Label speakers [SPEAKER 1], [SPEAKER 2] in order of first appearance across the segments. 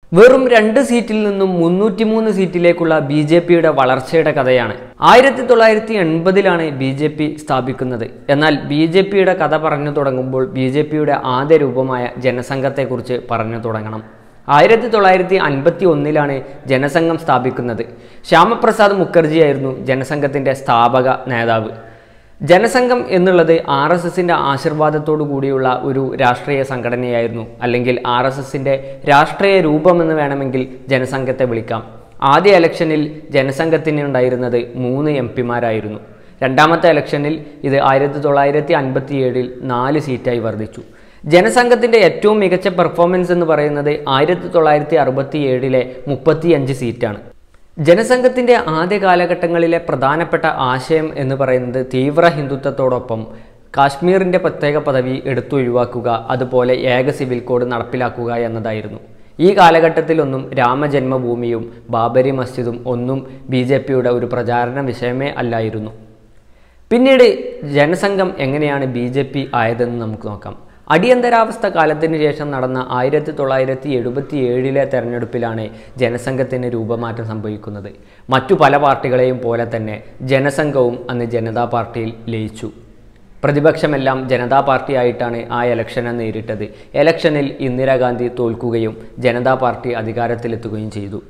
[SPEAKER 1] വെറും രണ്ട് സീറ്റിൽ നിന്നും മുന്നൂറ്റിമൂന്ന് സീറ്റിലേക്കുള്ള ബി ജെ പിയുടെ വളർച്ചയുടെ കഥയാണ് ആയിരത്തി തൊള്ളായിരത്തി എൺപതിലാണ് ബി ജെ പി സ്ഥാപിക്കുന്നത് എന്നാൽ ബി ജെ പിയുടെ കഥ പറഞ്ഞു തുടങ്ങുമ്പോൾ ബി ജെ പിയുടെ ആദ്യ രൂപമായ ജനസംഘത്തെക്കുറിച്ച് പറഞ്ഞു തുടങ്ങണം ആയിരത്തി തൊള്ളായിരത്തി അൻപത്തി ഒന്നിലാണ് ജനസംഘം സ്ഥാപിക്കുന്നത് ശ്യാമപ്രസാദ് മുഖർജിയായിരുന്നു ജനസംഘത്തിൻ്റെ സ്ഥാപക നേതാവ് ജനസംഘം എന്നുള്ളത് ആർ എസ് എസിൻ്റെ ആശീർവാദത്തോടു കൂടിയുള്ള ഒരു രാഷ്ട്രീയ സംഘടനയായിരുന്നു അല്ലെങ്കിൽ ആർ എസ് എസിൻ്റെ രാഷ്ട്രീയ രൂപമെന്ന് വേണമെങ്കിൽ ജനസംഘത്തെ വിളിക്കാം ആദ്യ ഇലക്ഷനിൽ ജനസംഘത്തിന് ഉണ്ടായിരുന്നത് മൂന്ന് എം പിമാരായിരുന്നു രണ്ടാമത്തെ ഇലക്ഷനിൽ ഇത് ആയിരത്തി തൊള്ളായിരത്തി അൻപത്തി ഏഴിൽ നാല് സീറ്റായി വർദ്ധിച്ചു ജനസംഘത്തിൻ്റെ ഏറ്റവും മികച്ച പെർഫോമൻസ് എന്ന് പറയുന്നത് ആയിരത്തി തൊള്ളായിരത്തി അറുപത്തി ഏഴിലെ മുപ്പത്തിയഞ്ച് സീറ്റാണ് ജനസംഘത്തിൻ്റെ ആദ്യ കാലഘട്ടങ്ങളിലെ പ്രധാനപ്പെട്ട ആശയം എന്ന് പറയുന്നത് തീവ്ര ഹിന്ദുത്വത്തോടൊപ്പം കാശ്മീരിൻ്റെ പ്രത്യേക പദവി എടുത്തൊഴിവാക്കുക അതുപോലെ ഏക സിവിൽ കോഡ് നടപ്പിലാക്കുക എന്നതായിരുന്നു ഈ കാലഘട്ടത്തിലൊന്നും രാമജന്മഭൂമിയും ബാബരി മസ്ജിദും ഒന്നും ബി ജെ പിയുടെ ഒരു പ്രചാരണ വിഷയമേ അല്ലായിരുന്നു പിന്നീട് ജനസംഘം എങ്ങനെയാണ് ബി ജെ പി ആയതെന്ന് നമുക്ക് നോക്കാം അടിയന്തരാവസ്ഥ കാലത്തിന് ശേഷം നടന്ന ആയിരത്തി തൊള്ളായിരത്തി എഴുപത്തി ഏഴിലെ തെരഞ്ഞെടുപ്പിലാണ് ജനസംഘത്തിന് രൂപമാറ്റം സംഭവിക്കുന്നത് മറ്റു പല പാർട്ടികളെയും പോലെ തന്നെ ജനസംഘവും അന്ന് ജനതാ പാർട്ടിയിൽ ലയിച്ചു പ്രതിപക്ഷമെല്ലാം ജനതാ പാർട്ടിയായിട്ടാണ് ആ ഇലക്ഷനെ നേരിട്ടത് ഇലക്ഷനിൽ ഇന്ദിരാഗാന്ധി തോൽക്കുകയും ജനതാ പാർട്ടി അധികാരത്തിലെത്തുകയും ചെയ്തു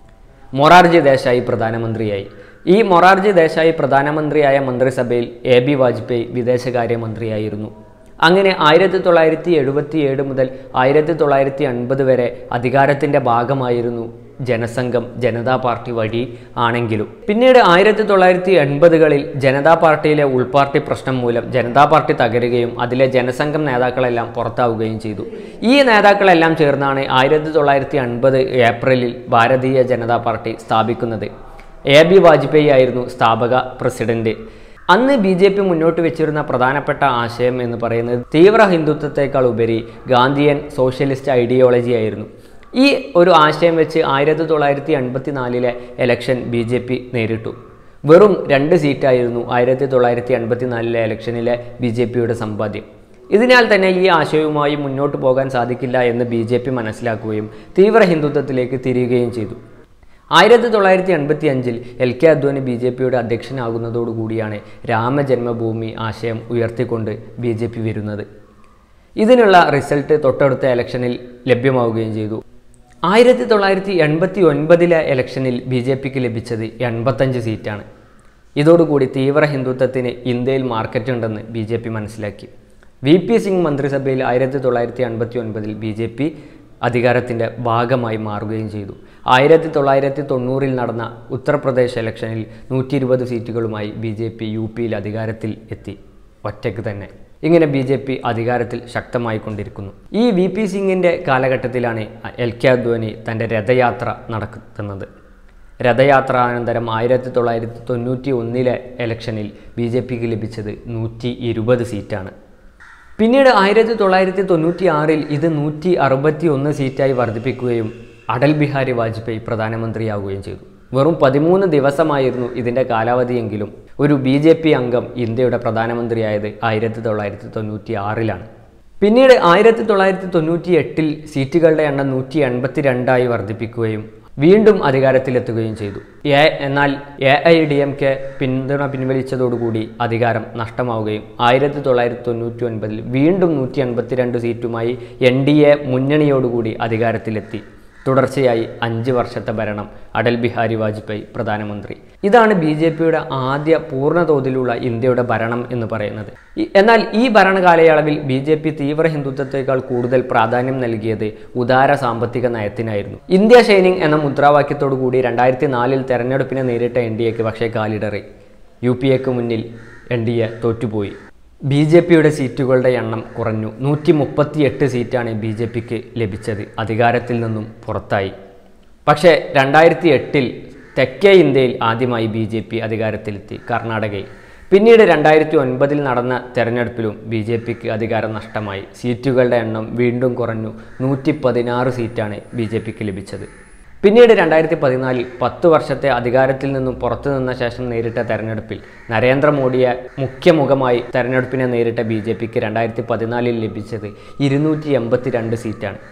[SPEAKER 1] മൊറാർജി ദേശായി പ്രധാനമന്ത്രിയായി ഈ മൊറാർജി ദേശായി പ്രധാനമന്ത്രിയായ മന്ത്രിസഭയിൽ എ ബി വാജ്പേയി വിദേശകാര്യമന്ത്രിയായിരുന്നു അങ്ങനെ ആയിരത്തി തൊള്ളായിരത്തി എഴുപത്തി ഏഴ് മുതൽ ആയിരത്തി തൊള്ളായിരത്തി അൻപത് വരെ അധികാരത്തിൻ്റെ ഭാഗമായിരുന്നു ജനസംഘം ജനതാ പാർട്ടി വഴി ആണെങ്കിലും പിന്നീട് ആയിരത്തി തൊള്ളായിരത്തി എൺപതുകളിൽ ജനതാ പാർട്ടിയിലെ ഉൾപാർട്ടി പ്രശ്നം മൂലം ജനതാ പാർട്ടി തകരുകയും അതിലെ ജനസംഘം നേതാക്കളെല്ലാം പുറത്താവുകയും ചെയ്തു ഈ നേതാക്കളെല്ലാം ചേർന്നാണ് ആയിരത്തി തൊള്ളായിരത്തി അൻപത് ഏപ്രിലിൽ ഭാരതീയ ജനതാ പാർട്ടി സ്ഥാപിക്കുന്നത് എ ബി വാജ്പേയി ആയിരുന്നു സ്ഥാപക പ്രസിഡന്റ് അന്ന് ബി ജെ പി മുന്നോട്ട് വെച്ചിരുന്ന പ്രധാനപ്പെട്ട ആശയം എന്ന് പറയുന്നത് തീവ്ര ഹിന്ദുത്വത്തെക്കാൾ ഉപരി ഗാന്ധിയൻ സോഷ്യലിസ്റ്റ് ഐഡിയോളജി ആയിരുന്നു ഈ ഒരു ആശയം വെച്ച് ആയിരത്തി തൊള്ളായിരത്തി എൺപത്തി നാലിലെ എലക്ഷൻ ബി ജെ പി നേരിട്ടു വെറും രണ്ട് സീറ്റായിരുന്നു ആയിരത്തി തൊള്ളായിരത്തി എൺപത്തി നാലിലെ എലക്ഷനിലെ ബി ജെ പിയുടെ സമ്പാദ്യം ഇതിനാൽ തന്നെ ഈ ആശയവുമായി മുന്നോട്ട് പോകാൻ സാധിക്കില്ല എന്ന് ബി ജെ പി മനസ്സിലാക്കുകയും തീവ്ര ഹിന്ദുത്വത്തിലേക്ക് തിരിയുകയും ചെയ്തു ആയിരത്തി തൊള്ളായിരത്തി എൺപത്തി അഞ്ചിൽ L K Advani B J പിയുടെ അധ്യക്ഷനാകുന്നതോടുകൂടിയാണ് രാമജന്മഭൂമി ആശയം ഉയർത്തിക്കൊണ്ട് ബി ജെ പി വരുന്നത് ഇതിനുള്ള റിസൾട്ട് തൊട്ടടുത്ത ഇലക്ഷനിൽ ലഭ്യമാവുകയും ചെയ്തു ആയിരത്തി തൊള്ളായിരത്തി എൺപത്തി ഒൻപതിലെ ഇലക്ഷനിൽ ബി ജെ പിക്ക് ലഭിച്ചത് എൺപത്തഞ്ച് സീറ്റാണ് ഇതോടുകൂടി തീവ്ര ഹിന്ദുത്വത്തിന് ഇന്ത്യയിൽ മാർക്കറ്റ് ഉണ്ടെന്ന് ബി ജെ പി മനസ്സിലാക്കി വി പി സിംഗ് മന്ത്രിസഭയിൽ ആയിരത്തി തൊള്ളായിരത്തി എൺപത്തി ഒൻപതിൽ ബി ജെ പി അധികാരത്തിൻ്റെ ഭാഗമായി മാറുകയും ചെയ്തു ആയിരത്തി തൊള്ളായിരത്തി തൊണ്ണൂറിൽ നടന്ന ഉത്തർപ്രദേശ് ഇലക്ഷനിൽ നൂറ്റി ഇരുപത് സീറ്റുകളുമായി ബി ജെ പി യു പിയിൽ അധികാരത്തിൽ എത്തി ഒറ്റയ്ക്ക് തന്നെ ഇങ്ങനെ ബി ജെ പി അധികാരത്തിൽ ശക്തമായി കൊണ്ടിരിക്കുന്നു ഈ വി പി സിംഗിൻ്റെ കാലഘട്ടത്തിലാണ് എൽ കെ അദ്വാനി തൻ്റെ രഥയാത്ര നടത്തുന്നത് രഥയാത്രാനന്തരം ആയിരത്തി തൊള്ളായിരത്തി തൊണ്ണൂറ്റി ഒന്നിലെ ഇലക്ഷനിൽ ബി ജെ പിക്ക് ലഭിച്ചത് നൂറ്റി ഇരുപത് സീറ്റാണ് പിന്നീട് ആയിരത്തി തൊള്ളായിരത്തി തൊണ്ണൂറ്റി ആറിൽ ഇത് നൂറ്റി അറുപത്തി ഒന്ന് സീറ്റായി വർദ്ധിപ്പിക്കുകയും അടൽ ബിഹാരി വാജ്പേയി പ്രധാനമന്ത്രിയാവുകയും ചെയ്തു വെറും പതിമൂന്ന് ദിവസമായിരുന്നു ഇതിൻ്റെ കാലാവധിയെങ്കിലും ഒരു ബി ജെ പി അംഗം ഇന്ത്യയുടെ പ്രധാനമന്ത്രിയായത് ആയിരത്തി തൊള്ളായിരത്തി തൊണ്ണൂറ്റി ആറിലാണ് പിന്നീട് ആയിരത്തി തൊള്ളായിരത്തി തൊണ്ണൂറ്റി എട്ടിൽ സീറ്റുകളുടെ എണ്ണം നൂറ്റി എൺപത്തി രണ്ടായി വർദ്ധിപ്പിക്കുകയും വീണ്ടും അധികാരത്തിലെത്തുകയും ചെയ്തു എ എന്നാൽ A I D M K പിന്തുണ പിൻവലിച്ചതോടുകൂടി അധികാരം നഷ്ടമാവുകയും ആയിരത്തി തൊള്ളായിരത്തി തൊണ്ണൂറ്റി ഒൻപതിൽ വീണ്ടും നൂറ്റി എൺപത്തിരണ്ട് സീറ്റുമായി എൻ ഡി എ മുന്നണിയോടുകൂടി അധികാരത്തിലെത്തി തുടർച്ചയായി അഞ്ച് വർഷത്തെ ഭരണം അടൽ ബിഹാരി വാജ്പേയി പ്രധാനമന്ത്രി ഇതാണ് ബി ജെ പിയുടെ ആദ്യ പൂർണ്ണ തോതിലുള്ള ഇന്ത്യയുടെ ഭരണം എന്ന് പറയുന്നത് ഈ- എന്നാൽ ഈ ഭരണകാലയളവിൽ ബി ജെ പി തീവ്ര ഹിന്ദുത്വത്തേക്കാൾ കൂടുതൽ പ്രാധാന്യം നൽകിയത് ഉദാര സാമ്പത്തിക നയത്തിനായിരുന്നു ഇന്ത്യ ഷൈനിങ് എന്ന മുദ്രാവാക്യത്തോടു കൂടി രണ്ടായിരത്തി നാലിൽ തെരഞ്ഞെടുപ്പിനെ നേരിട്ട എൻ ഡി എക്ക് പക്ഷേ കാലിടറി യു പി എക്ക് മുന്നിൽ എൻ ഡി എ തോറ്റുപോയി ബി ജെ പിയുടെ സീറ്റുകളുടെ എണ്ണം കുറഞ്ഞു നൂറ്റി മുപ്പത്തി എട്ട് സീറ്റാണ് ബി ജെ പിക്ക് ലഭിച്ചത് അധികാരത്തിൽ നിന്നും പുറത്തായി പക്ഷേ രണ്ടായിരത്തി എട്ടിൽ തെക്കേ ഇന്ത്യയിൽ ആദ്യമായി ബി ജെ പി അധികാരത്തിലെത്തി കർണാടകയിൽ പിന്നീട് രണ്ടായിരത്തി ഒൻപതിൽ നടന്ന തെരഞ്ഞെടുപ്പിലും ബി ജെ പിക്ക് അധികാരം നഷ്ടമായി സീറ്റുകളുടെ എണ്ണം വീണ്ടും കുറഞ്ഞു നൂറ്റി പതിനാറ് സീറ്റാണ് ബി ജെ പിക്ക് ലഭിച്ചത് പിന്നീട് രണ്ടായിരത്തി പതിനാലിൽ പത്ത് വർഷത്തെ അധികാരത്തിൽ നിന്നും പുറത്തു നിന്ന ശേഷം നേരിട്ട തെരഞ്ഞെടുപ്പിൽ നരേന്ദ്രമോദിയെ മുഖ്യമുഖമായി തെരഞ്ഞെടുപ്പിനെ നേരിട്ട ബി ജെ പിക്ക് രണ്ടായിരത്തി പതിനാലിൽ ലഭിച്ചത് ഇരുന്നൂറ്റി എൺപത്തി രണ്ട് സീറ്റാണ്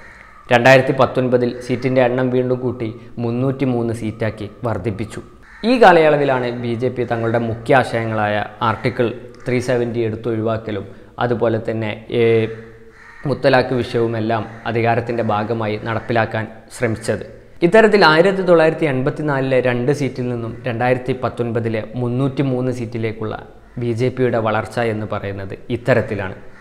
[SPEAKER 1] രണ്ടായിരത്തി പത്തൊൻപതിൽ സീറ്റിൻ്റെ എണ്ണം വീണ്ടും കൂട്ടി മുന്നൂറ്റി മൂന്ന് സീറ്റാക്കി വർദ്ധിപ്പിച്ചു ഈ കാലയളവിലാണ് ബി ജെ പി തങ്ങളുടെ മുഖ്യ ആശയങ്ങളായ ആർട്ടിക്കിൾ ത്രീ സെവൻറ്റി എടുത്തൊഴിവാക്കലും അതുപോലെ തന്നെ ഏഹ്, മുത്തലാഖ് വിഷയവുമെല്ലാം അധികാരത്തിൻ്റെ ഭാഗമായി നടപ്പിലാക്കാൻ ശ്രമിച്ചത് ഇത്തരത്തിൽ ആയിരത്തി തൊള്ളായിരത്തി എൺപത്തിനാലിലെ രണ്ട് സീറ്റിൽ നിന്നും രണ്ടായിരത്തി പത്തൊൻപതിലെ മുന്നൂറ്റി മൂന്ന് സീറ്റിലേക്കുള്ള ബി ജെ പിയുടെ വളർച്ച എന്ന് പറയുന്നത് ഇത്തരത്തിലാണ്